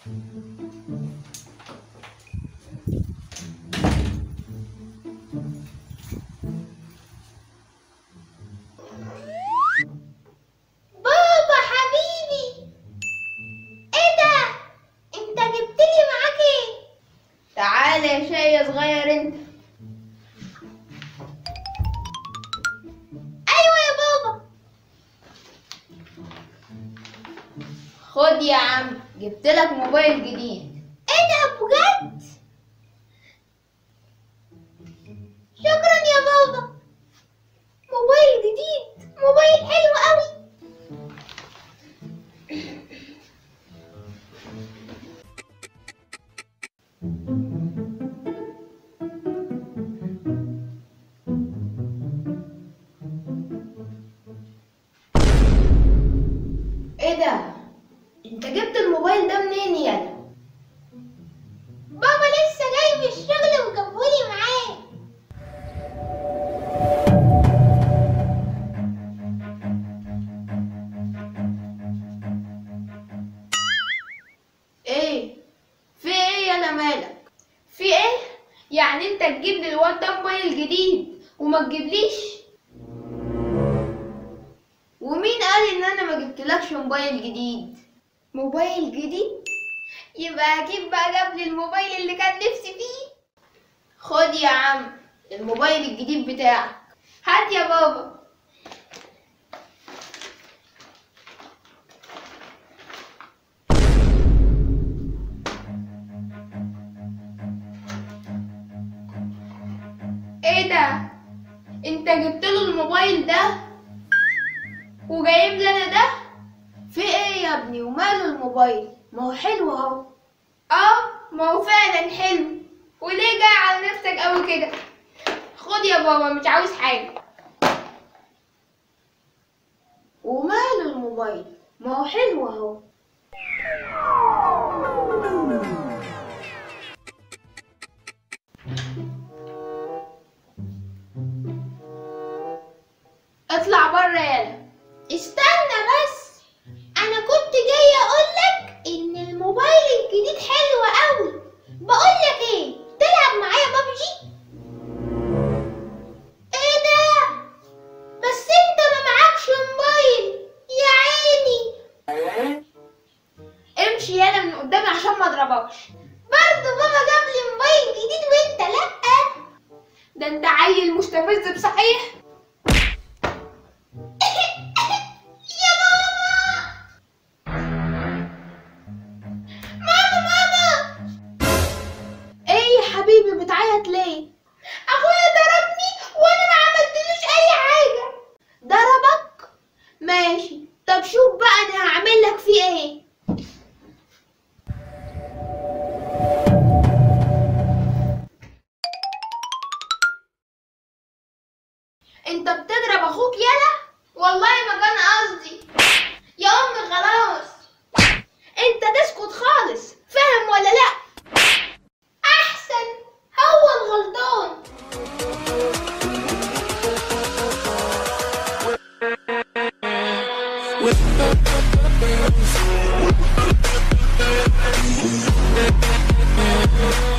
بابا حبيبي ايه ده انت جبت لي معاك ايه تعالى يا شاي يا صغير انت ايوه يا بابا خد يا عم جبت لك موبايل جديد ايه ده بجد شكرا يا بابا موبايل جديد موبايل حلو قوي ايه ده انت جبت الموبايل ده منين يالا بابا لسه جاي من الشغل وجابهولي معاه ايه في ايه يالا مالك في ايه يعني انت تجيب للواد ده موبايل جديد وما تجيبليش ومين قال ان انا ما جبتلكش موبايل جديد موبايل جديد يبقى اكيد بقى جاب لي الموبايل اللي كان نفسي فيه خد يا عم الموبايل الجديد بتاعك هات يا بابا ايه ده انت جبت له الموبايل ده وجايب لي انا ده في ايه يا ابني وماله الموبايل ما هو حلو اهو اه ما هو فعلا حلو وليه جاي على نفسك قوي كده خد يا بابا مش عاوز حاجه وماله الموبايل ما هو حلو اهو اطلع بره يالا استنى بس انا كنت جاي اقولك ان الموبايل الجديد حلو قوي بقولك ايه تلعب معايا بابجي ايه ده بس انت ما معكش موبايل يا عيني امشي يالا من قدامي عشان ما اضربكش برضه بابا جاب لي موبايل جديد وانت لا ده انت عيل مستفز بصحيح يا ماما ماما ماما ايه يا حبيبي بتعيط ليه اخويا ضربني وانا ما عملتلوش اي حاجه ضربك ماشي طب شوف بقى انا هعمل لك فيه ايه انت بتضرب اخوك يالا والله ما كان قصدي يا امي خلاص انت تسكت خالص فاهم ولا لا احسن هو الغلطان With